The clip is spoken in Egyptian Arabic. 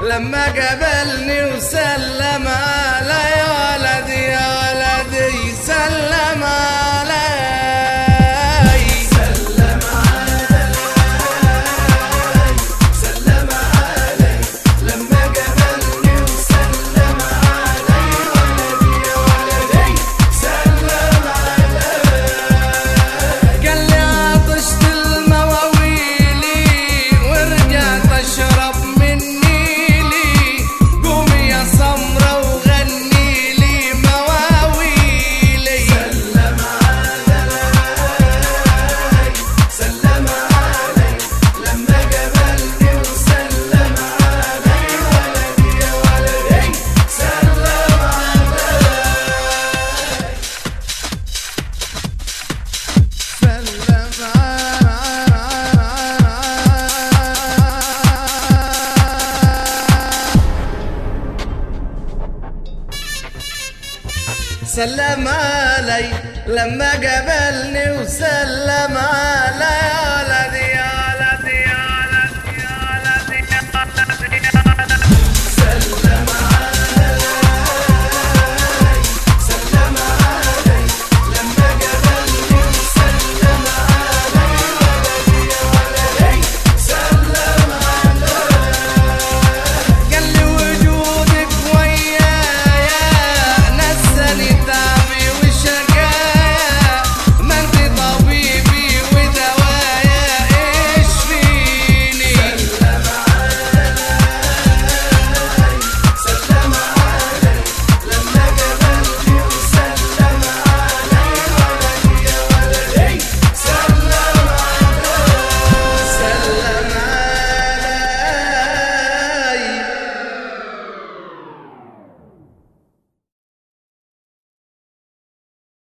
لما قابلني وسلم علي يا ولدي يا ولدي سلم علي سلم علي سلم علي لما قابلني وسلم علي ولدي يا ولدي سلم علي قال لي عطشت المواويلي ورجعت اشرب من نيلي قومي يا سمرة وغني لي مواويلي سلم علي سلم علي لما قابلني وسلم علي ولدي يا ولدي سلم علي سلم سلم علي لما قابلني وسلم علي يا ولدي